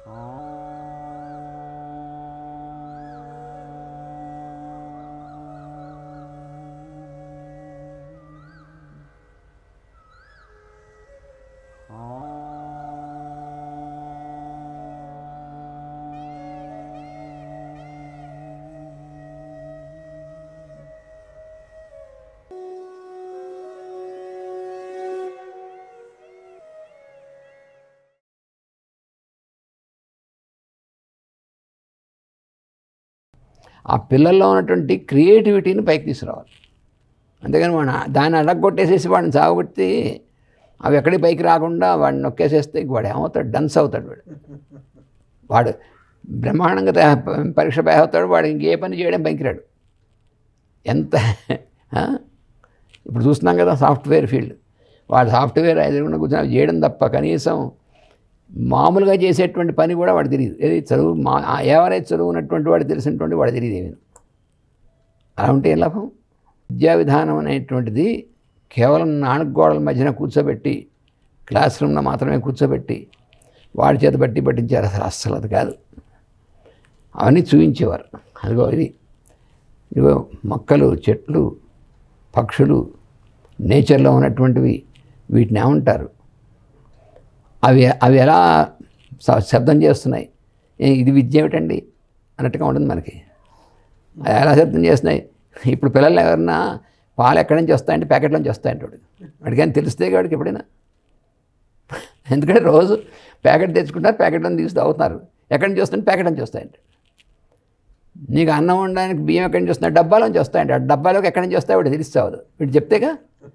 ఆ పిల్లల్లో ఉన్నటువంటి క్రియేటివిటీని పైకి తీసుకురావాలి అంతేగాని వాడిని దాన్ని అడగొట్టేసేసి వాడిని సాగుబట్టి అవి ఎక్కడికి పైకి రాకుండా వాడిని నొక్కేసేస్తే ఇంక వాడు ఏమవుతాడు డన్స్ అవుతాడు వాడు వాడు బ్రహ్మాండంగా తయా- పరీక్ష పై అవుతాడు వాడు ఇంకే పని చేయడం పనికిరాడు ఎంత ఆ? ఇప్పుడు చూస్తున్నాం కదా సాఫ్ట్వేర్ ఫీల్డ్ వాడు సాఫ్ట్వేర్ ఎదురుకుండా కూర్చొని అవి చేయడం తప్ప కనీసం మామూలుగా చేసేటువంటి పని కూడా వాడు తెలియదు ఏది చదువు మా ఎవరైతే చదువున్నటువంటి వాడు తెలిసినటువంటి వాడు తెలియదు ఏమీ అలా ఉంటే ఏం లాభం విద్యా విధానం అనేటువంటిది కేవలం నాలుగు గోడల మధ్యన కూర్చోబెట్టి క్లాస్ రూమ్లో మాత్రమే కూర్చోబెట్టి వాడి చేత బట్టి పట్టించారు అసలు అస్సలు అది కాదు అవన్నీ చూపించేవారు అదిగో ఇది ఇదిగో మొక్కలు చెట్లు పక్షులు నేచర్లో ఉన్నటువంటివి వీటిని ఏమంటారు అవి అవి ఎలా శ- శబ్దం చేస్తున్నాయి ఏ, ఇది విద్య ఏమిటండి అన్నట్టుగా ఉంటుంది మనకి అది ఎలా శబ్దం చేస్తున్నాయి ఇప్పుడు పిల్లలు ఎవరన్నా పాలు ఎక్కడి నుంచి వస్తాయంటే ప్యాకెట్ నుంచి వస్తాయంట వాడికి వాడికి అని తెలిస్తే వాడికి ఎప్పుడైనా ఎందుకంటే రోజు ప్యాకెట్ తెచ్చుకుంటారు ప్యాకెట్లో తీసి తాగుతున్నారు ఎక్కడి నుంచి వస్తుంటే ప్యాకెట్ నుంచి వస్తాయంట నీకు అన్నం వండడానికి బియ్యం ఎక్కడి నుంచి వస్తున్నాయి డబ్బాలోంచి వస్తాయంట ఆ డబ్బాలోకి ఎక్కడి నుంచి వస్తాయో వాడు తెలుస్తావు వీడు చెప్తేగా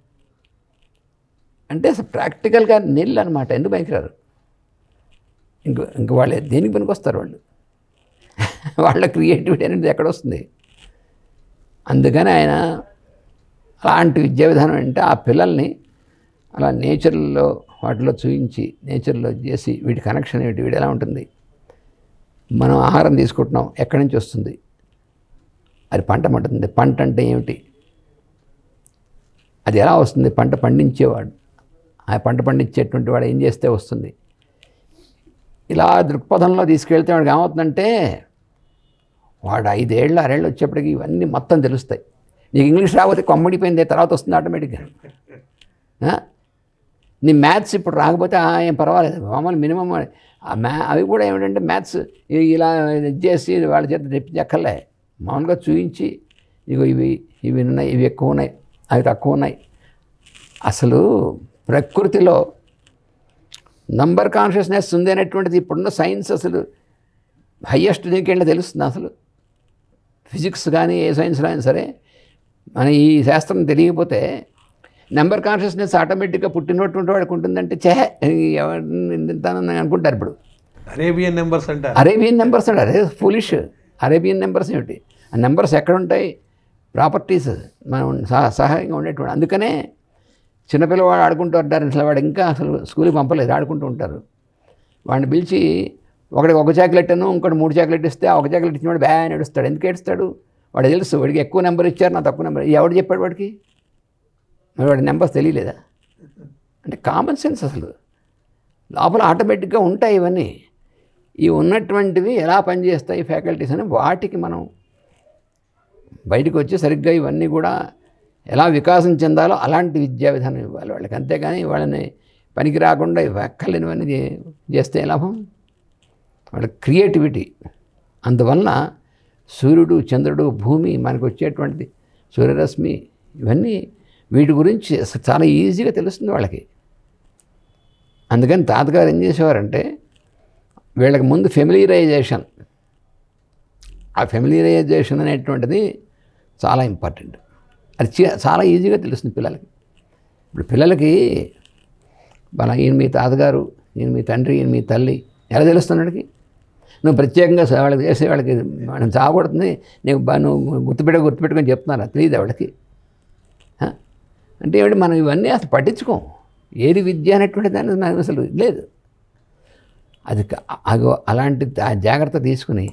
అంటే అసలు ప్రాక్టికల్గా నీళ్ళు అనమాట ఎందుకు పనికిరారు ఇంక ఇంక వాళ్ళు దేనికి పనికొస్తారు వాళ్ళు వాళ్ళ క్రియేటివిటీ అనేది ఎక్కడ వస్తుంది అందుకని ఆయన అలాంటి విద్యా విధానం అంటే ఆ పిల్లల్ని అలా నేచర్లో వాటిలో చూపించి నేచర్లో చేసి వీటి కనెక్షన్ ఏమిటి వీడు ఎలా ఉంటుంది మనం ఆహారం తీసుకుంటున్నాం ఎక్కడి నుంచి వస్తుంది అది పంట పండుతుంది పంట అంటే ఏమిటి అది ఎలా వస్తుంది పంట పండించేవాడు ఆ పంట పండించేటువంటి వాడు ఏం చేస్తే వస్తుంది ఇలా దృక్పథంలో తీసుకెళ్తే వాడికి ఏమవుతుందంటే వాడు ఐదేళ్ళు ఆరేళ్ళు వచ్చేప్పటికి ఇవన్నీ మొత్తం తెలుస్తాయి నీకు ఇంగ్లీష్ రాకపోతే కొమ్మడిపోయింది తర్వాత వస్తుంది ఆటోమేటిక్గా ఆ? నీ మ్యాథ్స్ ఇప్పుడు రాకపోతే "ఆ, ఏం పర్వాలేదు మామూలు మినిమం ఆ మ్యా అవి కూడా ఏమిటంటే మ్యాథ్స్ ఇలా ఇది చేసి వాళ్ళ చేత తెప్పించక్కర్లే మామూలుగా చూపించి ఇగో ఇవి ఇవి ఉన్నాయి ఇవి ఎక్కువ ఉన్నాయి అవి తక్కువ ఉన్నాయి అసలు ప్రకృతిలో నంబర్ కాన్షియస్నెస్ ఉంది అనేటువంటిది ఇప్పుడున్న సైన్స్ అసలు హయ్యెస్ట్ దీనికెళ్ళి తెలుస్తుంది అసలు ఫిజిక్స్ కానీ ఏ సైన్స్ అయినా సరే మన ఈ శాస్త్రం తెలియకపోతే నెంబర్ కాన్షియస్నెస్ ఆటోమేటిక్గా పుట్టినటువంటి వాడికి ఉంటుందంటే చే ఎవరిని ఇంతానని అనుకుంటారు ఇప్పుడు అరేబియన్ నెంబర్స్ అంటారు అరేబియన్ నెంబర్స్ అండి అరే ఫులిష్ అరేబియన్ నెంబర్స్ ఏమిటి ఆ నెంబర్స్ ఎక్కడ ఉంటాయి ప్రాపర్టీస్ మనం సహ సహాయంగా ఉండేటువంటి అందుకనే చిన్నపిల్లవాడు ఆడుకుంటూ ఉంటారు అసలు వాడు ఇంకా అసలు స్కూల్కి పంపలేదు ఆడుకుంటూ ఉంటారు వాడిని పిలిచి ఒకడికి ఒక చాక్లెట్ అను ఇంకోటి మూడు చాక్లెట్ ఇస్తే ఆ ఒక చాక్లెట్ ఇచ్చిన వాడు బ్యా అని ఏడుస్తాడు ఎందుకు ఏడుస్తాడు వాడు తెలుసు వాడికి ఎక్కువ నెంబర్ ఇచ్చారు నా తక్కువ నెంబర్ ఎవడు చెప్పాడు వాడికి మరి వాడి నెంబర్స్ తెలియలేదా అంటే కామన్ సెన్స్ అసలు లోపల ఆటోమేటిక్గా ఉంటాయి ఇవన్నీ ఈ ఉన్నటువంటివి ఎలా పనిచేస్తాయి ఫ్యాకల్టీస్ అని వాటికి మనం బయటకు వచ్చి సరిగ్గా ఇవన్నీ కూడా ఎలా వికాసం చెందాలో అలాంటి విద్యా విధానం ఇవ్వాలి వాళ్ళకి అంతేగాని వాళ్ళని పనికి రాకుండా వెక్కలేనివన్నీ చే- చేస్తే ఏ లాభం వాళ్ళ క్రియేటివిటీ అందువలన సూర్యుడు చంద్రుడు భూమి మనకు వచ్చేటువంటి సూర్యరశ్మి ఇవన్నీ వీటి గురించి అసలు చాలా ఈజీగా తెలుస్తుంది వాళ్ళకి అందుకని తాతగారు ఏం చేసేవారంటే వీళ్ళకి ముందు ఫెమిలియరైజేషన్ ఆ ఫెమిలియరైజేషన్ అనేటువంటిది చాలా ఇంపార్టెంట్ అది చే- చాలా ఈజీగా తెలుస్తుంది పిల్లలకి ఇప్పుడు పిల్లలకి మన ఈయన మీ తాతగారు ఈయన మీ తండ్రి ఈయన మీ తల్లి ఎలా తెలుస్తున్నాడికి నువ్వు ప్రత్యేకంగా స- వాళ్ళకి చేసే వాళ్ళకి మనం చావకూడుతుంది నీకు బా- నువ్వు గుర్తుపెట్ట గుర్తుపెట్టుకొని చెప్తున్నారు తెలియదు వాళ్ళకి ఆ? అంటే ఏమిటి మనం ఇవన్నీ అసలు పట్టించుకోం ఏది విద్య అనేటువంటి దాన్ని మనకు అసలు లేదు అది క- అగో అలాంటి ఆ జాగ్రత్త తీసుకుని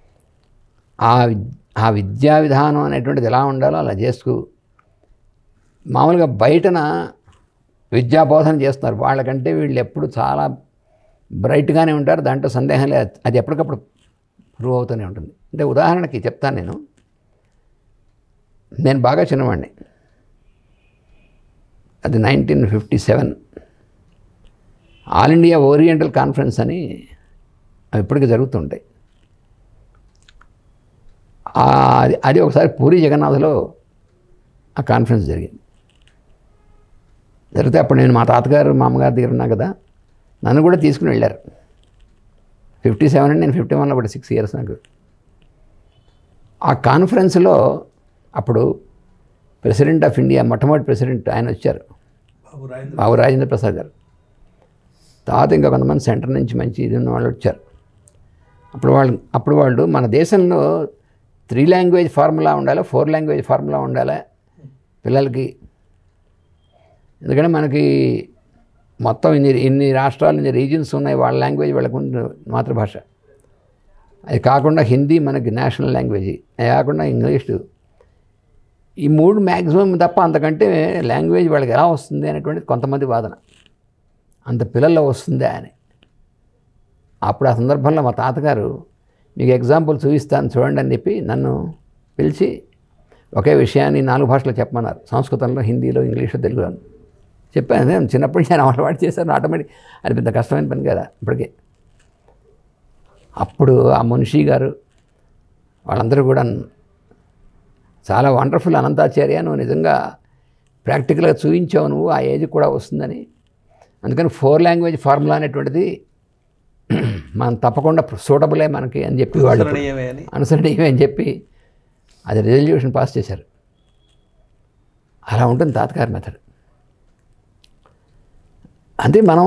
ఆ వి- ఆ విద్యా విధానం అనేటువంటిది ఎలా ఉండాలో అలా చేసుకు మామూలుగా బయటన విద్యా బోధన చేస్తున్నారు వాళ్ళకంటే వీళ్ళు ఎప్పుడు చాలా బ్రైట్గానే ఉంటారు దాంట్లో సందేహం లేదు అది ఎప్పటికప్పుడు ప్రూవ్ అవుతూనే ఉంటుంది అంటే ఉదాహరణకి చెప్తాను నేను నేను బాగా చిన్నవాడిని అది nineteen fifty seven all India oriental conference అని అవి ఇప్పటికీ జరుగుతుంటాయి ఆ, అది అది ఒకసారి పూరి జగన్నాథ్లో ఆ కాన్ఫరెన్స్ జరిగింది జరిగితే అప్పుడు నేను మా తాతగారు మా అమ్మగారి దగ్గర ఉన్నా కదా నన్ను కూడా తీసుకుని వెళ్ళారు ఫిఫ్టీ సెవెన్ అండి నేను ఫిఫ్టీ వన్లో కూడా సిక్స్ ఇయర్స్ నాకు ఆ కాన్ఫరెన్స్లో అప్పుడు ప్రెసిడెంట్ ఆఫ్ ఇండియా మొట్టమొదటి ప్రెసిడెంట్ ఆయన వచ్చారు బాబు రాజేంద్ర బాబు రాజేంద్ర ప్రసాద్ గారు తర్వాత ఇంకా కొంతమంది సెంటర్ నుంచి మంచి ఇది ఉన్న వాళ్ళు వచ్చారు అప్పుడు వాళ్ళు అప్పుడు వాళ్ళు మన దేశంలో త్రీ లాంగ్వేజ్ ఫార్ములా ఉండాలా ఫోర్ లాంగ్వేజ్ ఫార్ములా ఉండాలా పిల్లలకి ఎందుకంటే మనకి మొత్తం ఇన్ని ఇన్ని రాష్ట్రాలు ఇన్ని రీజియన్స్ ఉన్నాయి వాళ్ళ లాంగ్వేజ్ వాళ్ళకు ఉన్న మాతృభాష అది కాకుండా హిందీ మనకి నేషనల్ లాంగ్వేజ్ అది కాకుండా ఇంగ్లీషు ఈ మూడు మ్యాక్సిమం తప్ప అంతకంటే లాంగ్వేజ్ వాళ్ళకి ఎలా వస్తుంది అనేటువంటిది కొంతమంది వాదన అంత పిల్లల్లో వస్తుందా అని అప్పుడు ఆ సందర్భంలో మా తాతగారు మీకు ఎగ్జాంపుల్ చూపిస్తాను చూడండి అని చెప్పి నన్ను పిలిచి ఒకే విషయాన్ని నాలుగు భాషలో చెప్పమన్నారు సంస్కృతంలో హిందీలో ఇంగ్లీషో తెలుగులో చెప్పాను నేను చిన్నప్పటి నుంచి నేను అలవాటు చేశాను ఆటోమేటిక్ అది పెద్ద కష్టమైన పని కదా ఇప్పటికే అప్పుడు ఆ మున్షి గారు వాళ్ళందరూ కూడా చాలా వండర్ఫుల్ అనంతాచార్య నువ్వు నిజంగా ప్రాక్టికల్గా చూపించావు నువ్వు ఆ ఏజ్ కూడా వస్తుందని అందుకని ఫోర్ లాంగ్వేజ్ ఫార్ములా అనేటువంటిది మనం తప్పకుండా సూటబులే మనకి అని చెప్పి వాళ్ళు అనుసరణీయమే అని అనుసరణీయమే అని చెప్పి అది రెజల్యూషన్ పాస్ చేశారు అలా ఉంటుంది తాతగారి మెథడ్ అంటే మనం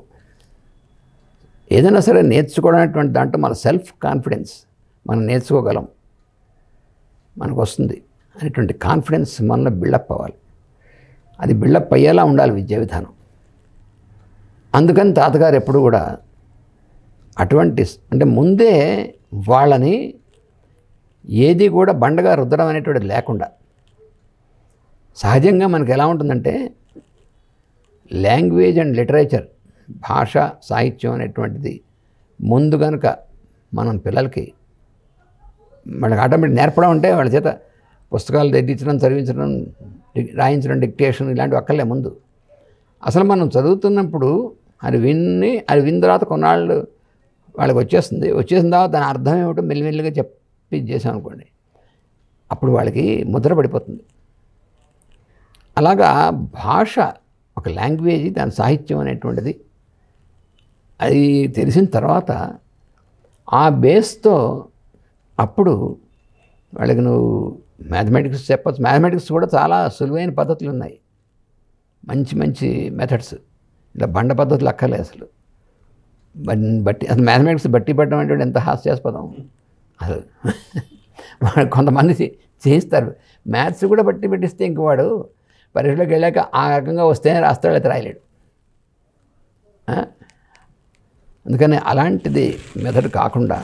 ఏదైనా సరే నేర్చుకోవడానికి దాంట్లో మన సెల్ఫ్ కాన్ఫిడెన్స్ మనం నేర్చుకోగలం మనకు వస్తుంది అనేటువంటి కాన్ఫిడెన్స్ మనలో బిల్డప్ అవ్వాలి అది బిల్డప్ అయ్యేలా ఉండాలి విద్యా విధానం అందుకని తాతగారు ఎప్పుడు కూడా అటువంటి స్- అంటే ముందే వాళ్ళని ఏది కూడా బండగా రుద్దడం అనేటువంటిది లేకుండా సహజంగా మనకు ఎలా ఉంటుందంటే లాంగ్వేజ్ అండ్ లిటరేచర్ భాష సాహిత్యం అనేటువంటిది ముందు కనుక మనం పిల్లలకి వాళ్ళకి ఆటోమేటిక్ నేర్పడం అంటే వాళ్ళ చేత పుస్తకాలు తెగించడం చదివించడం డి- రాయించడం డిక్టేషన్ ఇలాంటివి అక్కర్లే ముందు అసలు మనం చదువుతున్నప్పుడు అది విన్ని అది విన్న తర్వాత కొన్నాళ్ళు వాళ్ళకి వచ్చేస్తుంది వచ్చేసిన తర్వాత దాని అర్థం ఏమిటో మెల్లిమెల్లిగా చెప్పి చేసాం అనుకోండి అప్పుడు వాళ్ళకి ముద్ర పడిపోతుంది అలాగా భాష ఒక లాంగ్వేజ్ దాని సాహిత్యం అనేటువంటిది అది తెలిసిన తర్వాత ఆ బేస్తో అప్పుడు వాళ్ళకి నువ్వు మ్యాథమెటిక్స్ చెప్పచ్చు మ్యాథమెటిక్స్ కూడా చాలా సులువైన పద్ధతులు ఉన్నాయి మంచి మంచి మెథడ్స్ ఇలా బండ పద్ధతులు అక్కర్లేదు అసలు బన్- బట్టి అసలు మ్యాథమెటిక్స్ బట్టి పట్టడం అంటే ఎంత హాస్యాస్పదం అసలు వాడు కొంతమంది చే- చేస్తారు మ్యాథ్స్ కూడా బట్టి పెట్టిస్తే ఇంక వాడు పరీక్షలోకి వెళ్ళాక ఆ రకంగా వస్తేనే రాస్తాడు అయితే రాయలేడు ఆ? అందుకని అలాంటిది మెథడ్ కాకుండా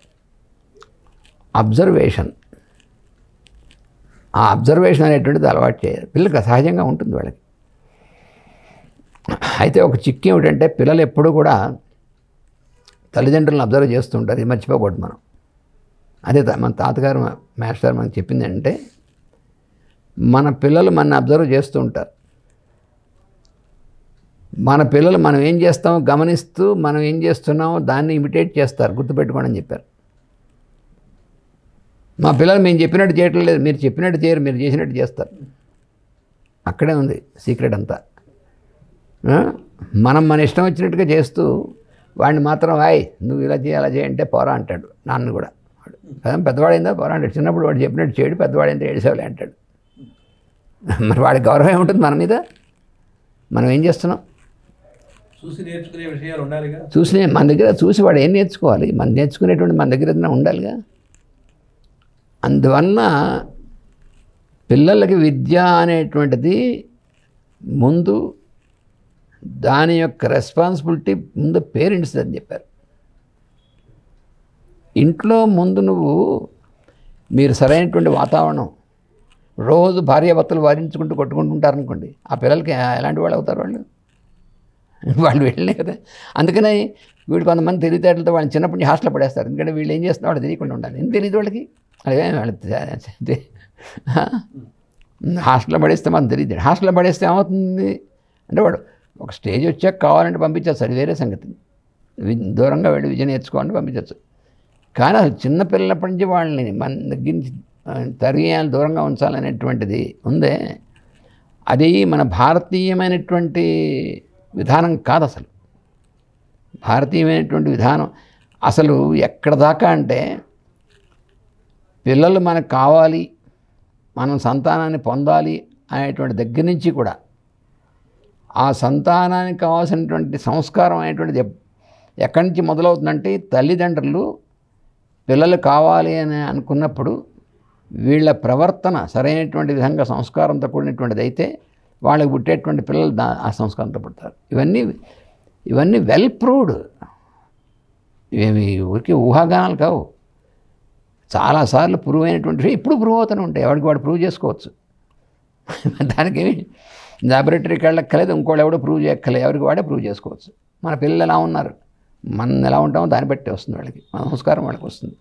అబ్జర్వేషన్ ఆ అబ్జర్వేషన్ అనేటువంటిది అలవాటు చేయాలి పిల్లలకి సహజంగా ఉంటుంది వాళ్ళకి అయితే ఒక చిక్కు ఏమిటంటే పిల్లలు ఎప్పుడూ కూడా తల్లిదండ్రులను అబ్జర్వ్ చేస్తుంటారు ఇది మర్చిపోకూడదు మనం అదే తా- మన తాతగారు మా- మాస్టర్ మనకు చెప్పింది అంటే మన పిల్లలు మన అబ్జర్వ్ చేస్తూ ఉంటారు మన పిల్లలు మనం ఏం చేస్తామో గమనిస్తూ మనం ఏం చేస్తున్నామో దాన్ని ఇమిటేట్ చేస్తారు గుర్తుపెట్టుకోండి అని చెప్పారు మా పిల్లలు మేము చెప్పినట్టు చేయటం లేదు మీరు చెప్పినట్టు చేయరు మీరు చేసినట్టు చేస్తారు అక్కడే ఉంది సీక్రెట్ అంతా ఆ? మనం మన ఇష్టం వచ్చినట్టుగా చేస్తూ వాడిని మాత్రం హాయ్ నువ్వు ఇలా చేయి అలా చేయి అంటే పోరా అంటాడు నాన్న కూడా వాడు కదా పెద్దవాడైందా పోరా అంటాడు చిన్నప్పుడు వాడు చెప్పినట్టు చేయడు పెద్దవాడైందా ఏడిసేవాళ్ళే అంటాడు మరి వాడి గౌరవం ఏముంటుంది మన మీద మనం ఏం చేస్తున్నాం చూసి నేర్చుకునే విషయాలు ఉండాలిగా చూసి మన దగ్గర చూసి వాడు ఏం నేర్చుకోవాలి మనం నేర్చుకునేటువంటి మన దగ్గర ఏదైనా ఉండాలిగా అందువల్ల పిల్లలకి విద్య అనేటువంటిది ముందు దాని యొక్క రెస్పాన్సిబిలిటీ ముందు పేరెంట్స్ అని చెప్పారు ఇంట్లో ముందు నువ్వు మీరు సరైనటువంటి వాతావరణం రోజు భార్యాభర్తలు వారించుకుంటూ కొట్టుకుంటుంటారనుకోండి ఆ పిల్లలకి ఎలాంటి వాళ్ళు అవుతారు వాళ్ళు వాళ్ళు వెళ్ళినాయి కదా అందుకనే వీడు కొంతమంది తెలివితేటలతో వాళ్ళని చిన్నప్పటి నుంచి హాస్టల్లో పడేస్తారు ఎందుకంటే వీళ్ళు ఏం చేస్తున్నా వాళ్ళు తెలియకుండా ఉండాలి ఏం తెలియదు వాళ్ళకి అదే వాళ్ళు తె- హాస్టల్లో పడేస్తే మనం తెలియదు హాస్టల్లో పడేస్తే ఏమవుతుంది అంటే వాడు ఒక స్టేజ్ వచ్చాక కావాలంటే పంపించచ్చు అది వేరే సంగతి వి- దూరంగా వెళ్ళి విజయం నేర్చుకోవాలని పంపించవచ్చు కానీ అసలు చిన్నపిల్లప్పటి నుంచి వాళ్ళని మన దగ్గర నుంచి ఆ, తరిగేయాలి దూరంగా ఉంచాలనేటువంటిది ఉందే అది మన భారతీయమైనటువంటి విధానం కాదు అసలు భారతీయమైనటువంటి విధానం అసలు ఎక్కడ దాకా అంటే పిల్లలు మనకు కావాలి మనం సంతానాన్ని పొందాలి అనేటువంటి దగ్గర నుంచి కూడా ఆ సంతానానికి కావాల్సినటువంటి సంస్కారం అనేటువంటిది ఎప్- ఎక్కడి నుంచి మొదలవుతుందంటే తల్లిదండ్రులు పిల్లలు కావాలి అని అనుకున్నప్పుడు వీళ్ళ ప్రవర్తన సరైనటువంటి విధంగా సంస్కారంతో కూడినటువంటిది అయితే వాళ్ళకి పుట్టేటువంటి పిల్లలు దా ఆ సంస్కారంతో పుడతారు ఇవన్నీ ఇవన్నీ వెల్ ప్రూవ్డ్ ఇవేమి ఊరికి ఊహాగానాలు కావు చాలాసార్లు ప్రూవ్ అయినటువంటి విషయం ఇప్పుడు ప్రూవ్ అవుతూనే ఉంటాయి ఎవరికి వాడు ప్రూవ్ చేసుకోవచ్చు దానికి లాబొరేటరీకి వెళ్ళక్కర్లేదు ఇంకోళ్ళు ఎవడో ప్రూవ్ చేయక్కర్లేదు ఎవరికి వాడే ప్రూవ్ చేసుకోవచ్చు మన పిల్లలు ఎలా ఉన్నారు మనం ఎలా ఉంటామో దాన్ని బట్టి వస్తుంది వాళ్ళకి మన సంస్కారం వాళ్ళకి వస్తుంది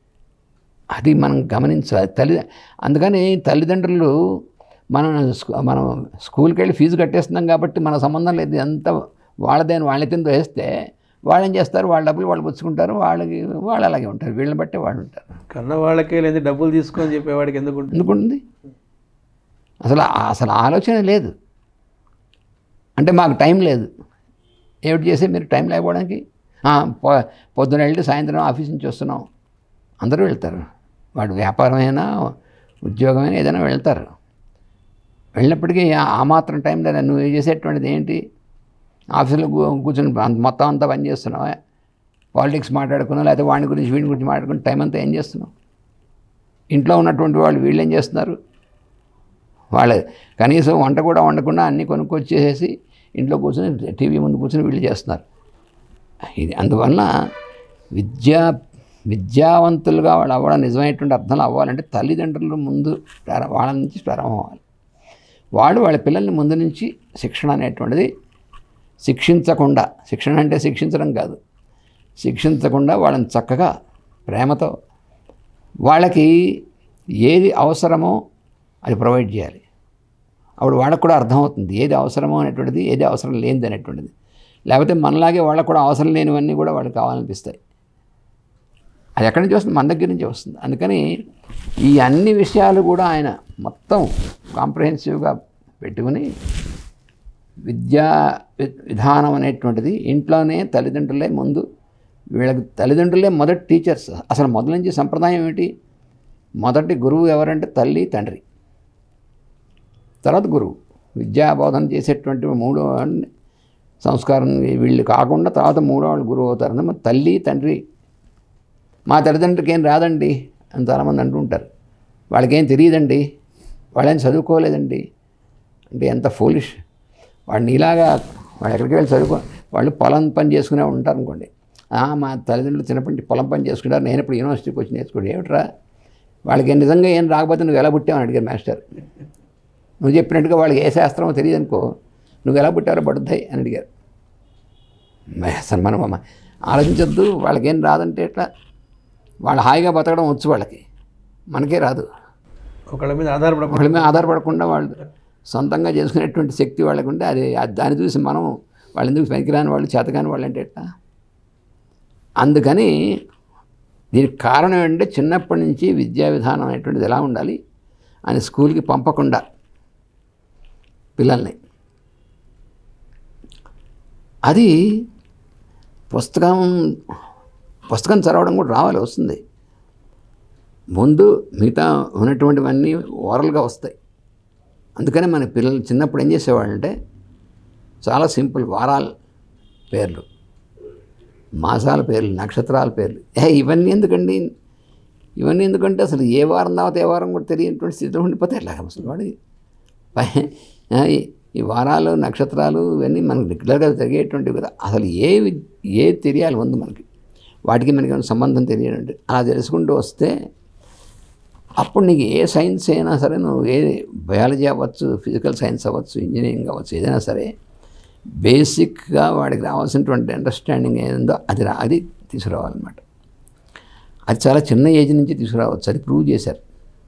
అది మనం గమనించాలి తల్లి అందుకని తల్లిదండ్రులు మనం స్కూ- మనం స్కూల్కి వెళ్ళి ఫీజు కట్టేస్తున్నాం కాబట్టి మన సంబంధం లేదు ఎంత వాళ్ళదే అని వాళ్ళ కింద వేస్తే వాళ్ళు ఏం చేస్తారు వాళ్ళ డబ్బులు వాళ్ళు పుచ్చుకుంటారు వాళ్ళకి వాళ్ళు అలాగే ఉంటారు వీళ్ళని బట్టే వాళ్ళు ఉంటారు కన్న వాళ్ళకే లేదు డబ్బులు తీసుకొని చెప్పేవాడికి ఎందుకు ఉంటుంది? ఎందుకుంటుంది అసలు ఆ- అసలు ఆలోచన లేదు అంటే మాకు టైం లేదు ఏమిటి చేసే మీరు టైం లేకపోవడానికి ఆ, పొ- పొద్దున వెళ్ళి సాయంత్రం ఆఫీస్ నుంచి వస్తున్నాం అందరూ వెళ్తారు వాడు వ్యాపారమైనా ఉద్యోగమైనా ఏదైనా వెళ్తారు వెళ్ళినప్పటికీ ఆ- ఆ మాత్రం టైం లేదా నువ్వు చేసేటువంటిది ఏంటి ఆఫీసులో కూ- కూర్చొని అంత- మొత్తం అంతా పని చేస్తున్నావా పాలిటిక్స్ మాట్లాడుకున్నా లేకపోతే వాడి గురించి వీడి గురించి మాట్లాడుకుని టైం అంతా ఏం చేస్తున్నావు ఇంట్లో ఉన్నటువంటి వాళ్ళు వీళ్ళు ఏం చేస్తున్నారు వాళ్ళ కనీసం వంట కూడా వండకుండా అన్నీ కొనుక్కొచ్చేసేసి ఇంట్లో కూర్చొని టీవీ ముందు కూర్చొని వీళ్ళు చేస్తున్నారు ఇది అందువల్ల విద్యా విద్యావంతులుగా వాళ్ళు అవ్వడం నిజమైనటువంటి అర్థంలో అవ్వాలంటే తల్లిదండ్రులు ముందు ప్రారం- వాళ్ళ నుంచి ప్రారంభం అవ్వాలి వాళ్ళు వాళ్ళ పిల్లల్ని ముందు నుంచి శిక్షణ అనేటువంటిది శిక్షించకుండా శిక్షణ అంటే శిక్షించడం కాదు శిక్షించకుండా వాళ్ళని చక్కగా ప్రేమతో వాళ్ళకి ఏది అవసరమో అది ప్రొవైడ్ చేయాలి అప్పుడు వాళ్ళకు కూడా అర్థమవుతుంది ఏది అవసరమో అనేటువంటిది ఏది అవసరం లేనిది అనేటువంటిది లేకపోతే మనలాగే వాళ్ళకు కూడా అవసరం లేనివన్నీ కూడా వాళ్ళకి కావాలనిపిస్తాయి అది ఎక్కడి నుంచి వస్తుంది మన దగ్గర నుంచి వస్తుంది అందుకని ఈ అన్ని విషయాలు కూడా ఆయన మొత్తం కాంప్రహెన్సివ్గా పెట్టుకుని విద్యా వి- విధానం అనేటువంటిది ఇంట్లోనే తల్లిదండ్రులే ముందు వీళ్ళకి తల్లిదండ్రులే మొదటి టీచర్స్ అసలు మొదటి నుంచి సంప్రదాయం ఏమిటి మొదటి గురువు ఎవరంటే తల్లి తండ్రి తర్వాత గురువు విద్యాబోధన చేసేటువంటి మూడో వాడిని సంస్కారం వీళ్ళు కాకుండా తర్వాత మూడో వాళ్ళు గురువు అవుతారు అంటే మరి తల్లి తండ్రి మా తల్లిదండ్రులకి ఏం రాదండి అని చాలామంది అంటుంటారు వాళ్ళకేం తెలియదండి వాళ్ళేం చదువుకోలేదండి అంటే ఎంత ఫోలిష్ వాడిని ఇలాగా వాళ్ళు ఎక్కడికి వెళ్ళి చదువుకో వాళ్ళు పొలం పని చేసుకునే ఉంటారు అనుకోండి "ఆ, మా తల్లిదండ్రులు చిన్నప్పటి నుంచి పొలం పని చేసుకుంటారు నేను ఇప్పుడు యూనివర్సిటీకి వచ్చి నేర్చుకోండి ఏమిట్రా వాళ్ళకి నిజంగా ఏం రాకపోతే నువ్వు ఎలా పుట్టావని అడిగారు మాస్టర్ నువ్వు చెప్పినట్టుగా వాళ్ళకి ఏ శాస్త్రమో తెలియదు అనుకో నువ్వు ఎలా పుట్టారో పడుతాయి అని అడిగారు మరి అసలు మనం అమ్మ ఆలోచించొద్దు వాళ్ళకేం రాదంటే ఎట్లా వాళ్ళు హాయిగా బతకడం వచ్చు వాళ్ళకి మనకే రాదు ఒకళ్ళ మీద ఆధారపడకుండా ఒకళ్ళ మీద ఆధారపడకుండా వాళ్ళు సొంతంగా చేసుకునేటువంటి శక్తి వాళ్ళకు ఉంటే అది అది దాన్ని చూసి మనం వాళ్ళు ఎందుకు పనికిరాని వాళ్ళు చేతకాని వాళ్ళు అంటే ఎట్లా అందుకని దీనికి కారణం ఏంటంటే చిన్నప్పటి నుంచి విద్యా విధానం అనేటువంటిది ఎలా ఉండాలి అని స్కూల్కి పంపకుండా పిల్లల్ని అది పుస్తకం పుస్తకం చదవడం కూడా రావాలి వస్తుంది ముందు మిగతా ఉన్నటువంటివన్నీ ఓరల్గా వస్తాయి అందుకనే మన పిల్లలు చిన్నప్పుడు ఏం చేసేవాళ్ళంటే చాలా సింపుల్ వారాల పేర్లు మాసాల పేర్లు నక్షత్రాల పేర్లు ఏ ఇవన్నీ ఎందుకండి ఇవన్నీ ఎందుకంటే అసలు ఏ వారం తర్వాత ఏ వారం కూడా తెలియనటువంటి స్థితిలో ఉండిపోతే ఎట్లా అసలు వాడి పై- ఆ, ఈ- ఈ వారాలు నక్షత్రాలు ఇవన్నీ మనకు రెగ్యులర్గా జరిగేటువంటివి కదా అసలు ఏ వి- ఏ తెలియాలి ముందు మనకి వాటికి మనకి ఏమైనా సంబంధం తెలియాలంటే అలా తెలుసుకుంటూ వస్తే అప్పుడు నీకు ఏ సైన్స్ అయినా సరే నువ్వు ఏ బయాలజీ అవ్వచ్చు ఫిజికల్ సైన్స్ అవ్వచ్చు ఇంజనీరింగ్ అవ్వచ్చు ఏదైనా సరే బేసిక్గా వాడికి రావాల్సినటువంటి అండర్స్టాండింగ్ ఏందో అది రా అది తీసుకురావాలన్నమాట అది చాలా చిన్న ఏజ్ నుంచి తీసుకురావచ్చు అది ప్రూవ్ చేశారు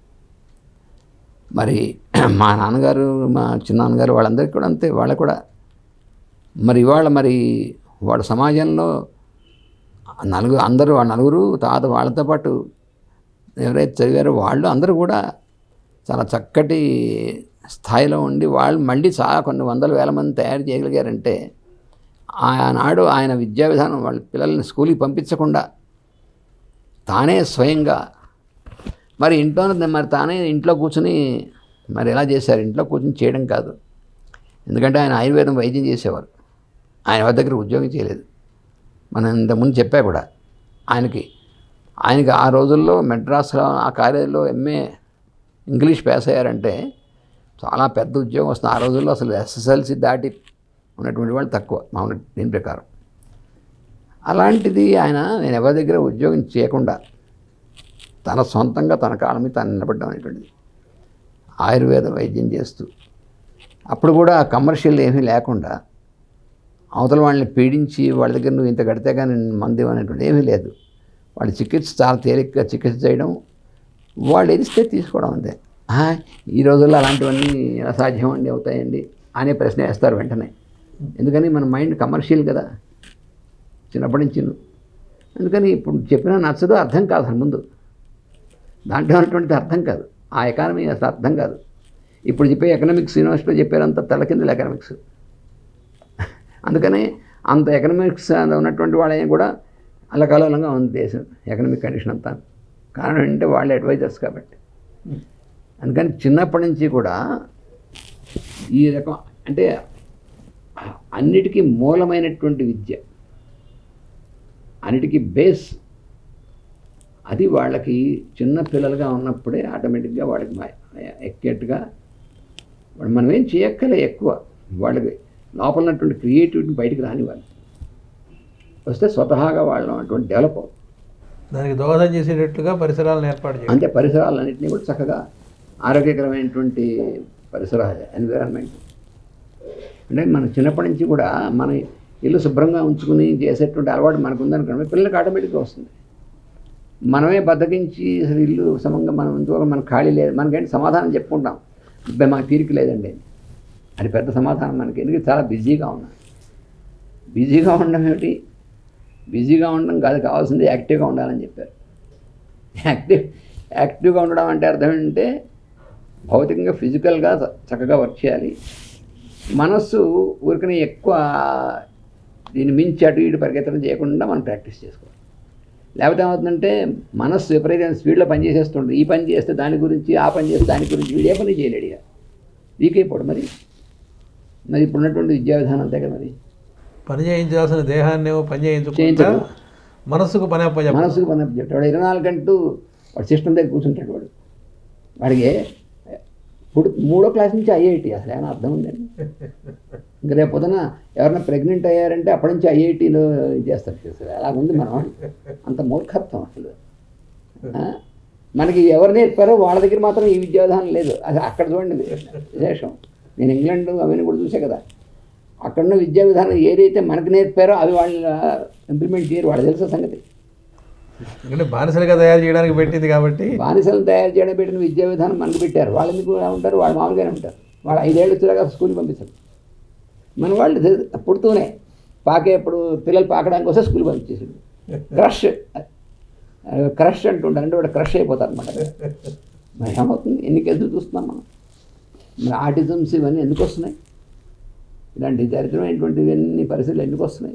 మరి మా నాన్నగారు మా చిన్నాన్నగారు వాళ్ళందరికీ కూడా అంతే వాళ్ళకు కూడా మరి ఇవాళ మరి వాడు సమాజంలో నలుగురు అందరూ ఆ నలుగురు తాత వాళ్ళతో పాటు ఎవరైతే చదివారో వాళ్ళు అందరూ కూడా చాలా చక్కటి స్థాయిలో ఉండి వాళ్ళు మళ్ళీ చాలా కొన్ని వందల వేల మంది తయారు చేయగలిగారంటే ఆనాడు ఆయన విద్యా విధానం వాళ్ళ పిల్లల్ని స్కూల్కి పంపించకుండా తానే స్వయంగా మరి ఇంట్లో మరి తానే ఇంట్లో కూర్చుని మరి ఎలా చేశారు ఇంట్లో కూర్చుని చేయడం కాదు ఎందుకంటే ఆయన ఆయుర్వేదం వైద్యం చేసేవారు ఆయన వారి దగ్గర ఉద్యోగం చేయలేదు మనం ఇంతకుముందు చెప్పా కూడా ఆయనకి ఆయనకి ఆ రోజుల్లో మెడ్రాస్లో ఆ కాలేజీలో ఎంఏ ఇంగ్లీష్ పాస్ అయ్యారంటే చాలా పెద్ద ఉద్యోగం వస్తుంది ఆ రోజుల్లో అసలు ఎస్ఎస్ఎల్సి దాటి ఉన్నటువంటి వాళ్ళు తక్కువ మామూలు దీని ప్రకారం అలాంటిది ఆయన నేను ఎవరి దగ్గర ఉద్యోగం చేయకుండా తన సొంతంగా తన కాళ్ళ మీద తను నిలబడ్డం అనేటువంటిది ఆయుర్వేద వైద్యం చేస్తూ అప్పుడు కూడా కమర్షియల్ ఏమీ లేకుండా అవతల వాళ్ళని పీడించి వాళ్ళ దగ్గర నువ్వు ఇంత కడితే కానీ మందు అనేటువంటి ఏమీ లేదు వాళ్ళ చికిత్స చాలా తేలికగా చికిత్స చేయడం వాళ్ళు ఎదిస్తే తీసుకోవడం అంతే "ఆ, ఈ రోజుల్లో అలాంటివన్నీ ఎలా సాధ్యం అండి అవుతాయండి అనే ప్రశ్న వేస్తారు వెంటనే ఎందుకని మన మైండ్ కమర్షియల్ కదా చిన్నప్పటి నుంచి అందుకని ఇప్పుడు చెప్పినా నచ్చదు అర్థం కాదు అసలు ముందు దాంట్లో ఉన్నటువంటిది అర్థం కాదు ఆ ఎకానమీ అసలు అర్థం కాదు ఇప్పుడు చెప్పే ఎకనామిక్స్ యూనివర్సిటీలో చెప్పారంత తల కిందల ఎకనామిక్స్ అందుకనే అంత ఎకనామిక్స్ ఉన్నటువంటి వాళ్ళని కూడా అల్లకల్లోలంగా ఉంది దేశం ఎకనామిక్ కండిషన్ అంతా కారణం ఏంటంటే వాళ్ళు అడ్వైజర్స్ కాబట్టి అందుకని చిన్నప్పటి నుంచి కూడా ఈ రకం అంటే అన్నిటికీ మూలమైనటువంటి విద్య అన్నిటికీ బేస్ అది వాళ్ళకి చిన్న పిల్లలుగా ఉన్నప్పుడే ఆటోమేటిక్గా వాళ్ళకి మా- ఎక్కేట్టుగా వాళ్ళు మనం ఏం చేయక్కలే ఎక్కువ వాళ్ళకి లోపల ఉన్నటువంటి క్రియేటివిటీని బయటికి రానివ్వాలి వస్తే స్వతహాగా వాళ్ళు అటువంటి డెవలప్ అవుతుంది దానికి దోహదం చేసేటట్లుగా పరిసరాలను ఏర్పాటు చేయాలి అంతే పరిసరాలన్నింటినీ కూడా చక్కగా ఆరోగ్యకరమైనటువంటి పరిసరాలు ఎన్విరాన్మెంట్ అంటే మన చిన్నప్పటి నుంచి కూడా మన ఇల్లు శుభ్రంగా ఉంచుకుని చేసేటువంటి అలవాటు మనకు ఉందనుకోండి పిల్లలకి ఆటోమేటిక్గా వస్తుంది మనమే బద్దకించి అసలు ఇల్లు సమంగా మనం ఇంతవరకు మనకు ఖాళీ లేదు మనకేంటి సమాధానం చెప్పుకుంటాం "అబ్బే, మాకు తీరిక లేదండి అని అది పెద్ద సమాధానం మనకి ఎందుకంటే చాలా బిజీగా ఉన్నాం బిజీగా ఉండడం ఏమిటి బిజీగా ఉండడం కాదు కావాల్సింది యాక్టివ్గా ఉండాలని చెప్పారు యాక్టివ్ యాక్టివ్గా ఉండడం అంటే అర్థం ఏంటంటే భౌతికంగా ఫిజికల్గా చ- చక్కగా వర్క్ చేయాలి మనస్సు ఊరికనే ఎక్కువ దీన్ని మించి అటు ఇటు పరిగెత్తడం చేయకుండా మనం ప్రాక్టీస్ చేసుకోవాలి లేకపోతే ఏమవుతుందంటే మనస్సు విపరీతమైన స్పీడ్లో పని చేసేస్తుంటుంది ఈ పని చేస్తే దాని గురించి ఆ పని చేస్తే దాని గురించి వీడు ఏ పని చేయలేడు ఇక వీక్ అయిపోడు మరి మరి ఇప్పుడు ఉన్నటువంటి విద్యా విధానం అంతే కదా మరి పని చేయించాల్సిన దేహాన్ని ఏమో పని చేయించకుండా చేయించడం. మనస్సుకు పని అప్పచెప్పడం మనసుకు పని చెప్తాడు వాడు ఇరవై నాలుగు గంటలు వాడు సిస్టమ్ దగ్గర కూర్చుంటాడు వాడు వాడికి ఇప్పుడు మూడో క్లాస్ నుంచి ఐఐటి అసలు ఏమైనా అర్థం ఉందండి ఇంకా రేపు పొద్దున ఎవరైనా ప్రెగ్నెంట్ అయ్యారంటే అప్పటి నుంచి ఐఐటీలో చేస్తారు అసలు అలా ఉంది మనం అంత మూర్ఖత్వం అసలు ఆ? మనకి ఎవరు నేర్పారో వాళ్ళ దగ్గర మాత్రం ఈ విద్యా విధానం లేదు అది అక్కడ చూడండి విశేషం నేను ఇంగ్లాండ్ అవన్నీ కూడా చూసే కదా అక్కడున్న విద్యా విధానం ఏదైతే మనకు నేర్పారో అవి వాళ్ళు ఇంప్లిమెంట్ చేయరు వాళ్ళు తెలుసా సంగతి ఎందుకంటే బానిసలుగా తయారు చేయడానికి పెట్టింది కాబట్టి బానిసలను తయారు చేయడం పెట్టిన విద్యా విధానం మనకు పెట్టారు వాళ్ళు ఎందుకు ఇలా ఉంటారు వాళ్ళు మామూలుగానే ఉంటారు వాళ్ళు ఐదేళ్ళు వచ్చేలాగా స్కూల్కి పంపిస్తారు మన వాళ్ళు తె- పుడుతూనే పాకే ఇప్పుడు పిల్లలు పాకడానికి వస్తే స్కూల్ పంపించేసాడు క్రష్ క్రష్ అంటుంటారు అంటే వాడు క్రష్ అయిపోతారు అనమాట మరి ఏమవుతుంది ఎన్ని కేసులు చూస్తున్నాం మనం మరి ఆటిజమ్స్ ఇవన్నీ ఎందుకు వస్తున్నాయి ఇలాంటి దరిద్రమైనటువంటి ఇవన్నీ పరిస్థితులు ఎందుకు వస్తున్నాయి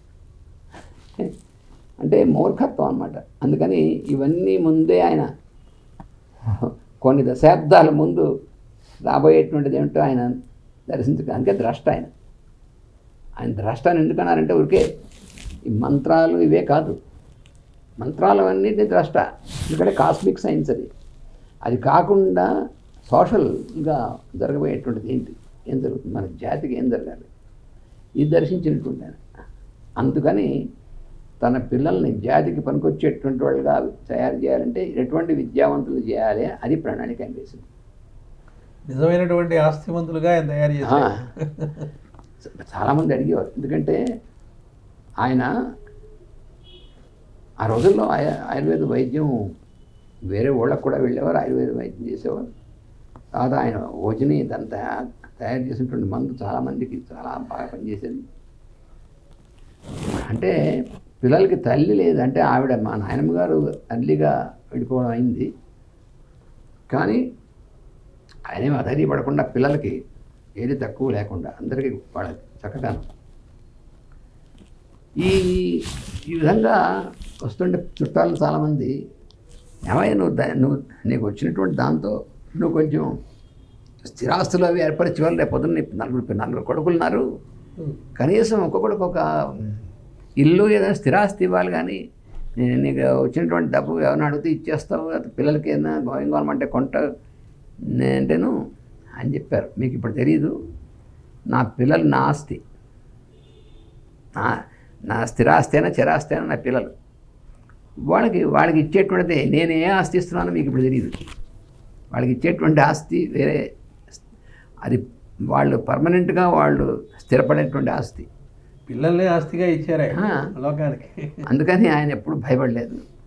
అంటే మూర్ఖత్వం అన్నమాట అందుకని ఇవన్నీ ముందే ఆయన కొన్ని దశాబ్దాల ముందు రాబోయేటువంటిది ఏమిటో ఆయన దర్శించక అందుకే ద్రష్ట ఆయన ఆయన ద్రష్ట అని ఎందుకన్నారంటే ఊరికే ఈ మంత్రాలు ఇవే కాదు మంత్రాలు అన్నిటిని ద్రష్ట ఎందుకంటే కాస్మిక్ సైన్స్ అది అది కాకుండా సోషల్గా జరగబోయేటువంటిది ఏంటి ఏం జరుగుతుంది మన జాతికి ఏం జరగాలి ఇది దర్శించినటువంటి ఆయన అందుకని తన పిల్లల్ని జాతికి పనికొచ్చేటువంటి వాళ్ళుగా తయారు చేయాలంటే ఎటువంటి విద్యావంతులు చేయాలి అది ప్రణాళిక ఆయన వేసింది నిజమైనటువంటి ఆస్తివంతులుగా ఆయన తయారు ఆ. చేశారు చాలామంది అడిగేవారు ఎందుకంటే ఆయన ఆ రోజుల్లో ఆయ ఆయుర్వేద వైద్యం వేరే ఊళ్ళకు కూడా వెళ్ళేవారు ఆయుర్వేద వైద్యం చేసేవారు తర్వాత ఆయన ఓజని దాన్ని తయా- తయారు చేసినటువంటి మందు చాలామందికి చాలా బాగా పనిచేసేది అంటే పిల్లలకి తల్లి లేదు అంటే ఆవిడ మా నాయనమ్మ గారు తల్లిగా విడిపోవడం అయింది కానీ ఆయనేం అధైర్యపడకుండా పిల్లలకి ఏది తక్కువ లేకుండా అందరికీ వాళ్ళకి చక్కగా ఈ ఈ విధంగా వస్తుంటే చుట్టాలు చాలామంది ఏమయ్య నువ్వు దా- నువ్వు నీకు వచ్చినటువంటి దాంతో నువ్వు కొంచెం స్థిరాస్తులు అవి ఏర్పరిచే వాళ్ళు రేపు పొద్దున్న నీకు నలుగురు నలుగురు కొడుకులు ఉన్నారు కనీసం ఒక్కొక్కడికి ఒక ఇల్లు ఏదైనా స్థిరాస్తి ఇవ్వాలి కానీ నేను నీకు వచ్చినటువంటి డబ్బు ఎవరిని అడిగితే ఇచ్చేస్తావు అది పిల్లలకి ఏదైనా గోయింగ్ అంటే కొంట నేంటేను అని చెప్పారు మీకు ఇప్పుడు తెలియదు నా పిల్లలు నా ఆస్తి నా నా స్థిరాస్తి అయినా చిరాస్తి అయినా నా పిల్లలు వాళ్ళకి వాళ్ళకి ఇచ్చేటువంటిది నేను ఏ ఆస్తి ఇస్తున్నానో మీకు ఇప్పుడు తెలియదు వాళ్ళకి ఇచ్చేటువంటి ఆస్తి వేరే అది వాళ్ళు పర్మనెంట్గా వాళ్ళు స్థిరపడేటువంటి ఆస్తి పిల్లల్ని ఆస్తిగా ఇచ్చారు ఆయన ఆ. లోకానికి అందుకని ఆయన ఎప్పుడు భయపడలేదు